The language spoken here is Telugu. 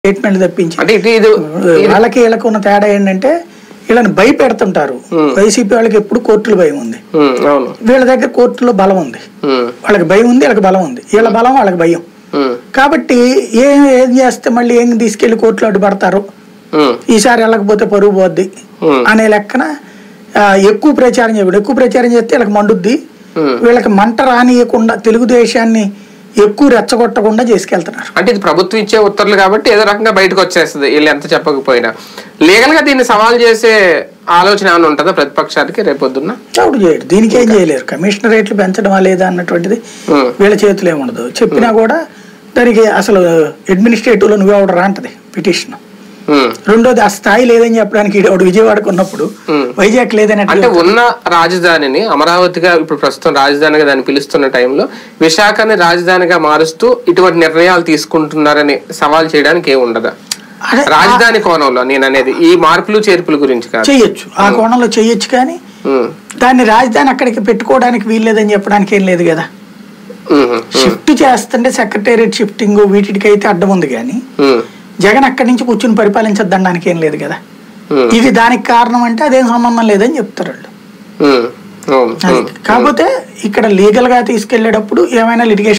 స్టేట్మెంట్ తప్పించి అంటే ఇది ఇది వాళ్ళకి వీళ్ళకి ఉన్న తేడా ఏంటంటే వీళ్ళని భయపెడుతుంటారు వైసీపీ వాళ్ళకి ఎప్పుడు కోర్టులు భయం ఉంది ఉమ్, అవును వీళ్ళ దగ్గర కోర్టులో బలం ఉంది ఉమ్, వాళ్ళకి భయం ఉంది వీళ్ళకి బలం ఉంది వీళ్ళ బలం వాళ్ళకి భయం ఉమ్, కాబట్టి ఏం ఏం చేస్తే మళ్ళీ ఏం తీసుకెళ్లి కోర్టులో అడ్డుపడతారు ఉమ్, ఈసారి వెళ్ళకపోతే పరుగు పోద్ది Hmm. అనే లెక్కన ఆ, ఎక్కువ ప్రచారం చేయకూడదు ఎక్కువ ప్రచారం చేస్తే వీళ్ళకి మండుద్ది Hmm. వీళ్ళకి మంట రానియకుండా తెలుగుదేశాన్ని ఎక్కువ రెచ్చగొట్టకుండా చేసుకెళ్తున్నారు అంటే ఇది ప్రభుత్వం ఇచ్చే ఉత్తర్వులు కాబట్టి ఏదో రకంగా బయటకు వచ్చేస్తుంది వీళ్ళు ఎంత చెప్పకపోయినా లీగల్ గా దీన్ని సవాల్ చేసే ఆలోచన ఏమైనా ఉంటుందా ప్రతిపక్షానికి రేపొద్దున్న చౌడు చేయడు దీనికి ఏం చేయలేరు కమిషనర్ రేట్లు పెంచడమా లేదా అన్నటువంటిది Hmm. వీళ్ళ చేతిలో ఏముండదు చెప్పినా కూడా దానికి అసలు అడ్మినిస్ట్రేటివ్ లో నువ్వే ఆవిడ రాంటది పిటిషన్ ఉమ్. రెండోది ఆ స్థాయి లేదని చెప్పడానికి ఈడవాడు విజయవాడకు ఉన్నప్పుడు Hmm. వైజాగ్ లేదని ఎట్లా అంటే ఉన్న రాజధానిని అమరావతిగా ఇప్పుడు ప్రస్తుతం రాజధానిగా దాన్ని పిలుస్తున్న టైంలో విశాఖని రాజధానిగా మారుస్తూ ఇటువంటి నిర్ణయాలు తీసుకుంటున్నారని సవాల్ చేయడానికి ఏమి ఉండదా అదే, రాజధాని కోణంలో నేను అనేది ఈ మార్పులు చేర్పుల గురించి కాదు చెయ్యొచ్చు ఆ కోణంలో చెయ్యొచ్చు కానీ ఉమ్, దాన్ని రాజధాని అక్కడికి పెట్టుకోవడానికి వీల్లేదని చెప్పడానికి ఏం లేదు కదా ఉమ్, ఉమ్, షిఫ్ట్ చేస్తుంటే సెక్రటేరియట్ షిఫ్టింగ్ వీటికి అయితే అడ్డం ఉంది కానీ ఉమ్, జగన్ అక్కడి నుంచి కూర్చుని పరిపాలించద్దనడానికి ఏం లేదు కదా ఉమ్, ఇది దానికి కారణం అంటే అదేం సంబంధం లేదని చెప్తారు వాళ్ళు ఉమ్, అవును, అది ఉమ్, కాకపోతే ఇక్కడ లీగల్ గా తీసుకెళ్లేటప్పుడు ఏమైనా లిటిగేషన్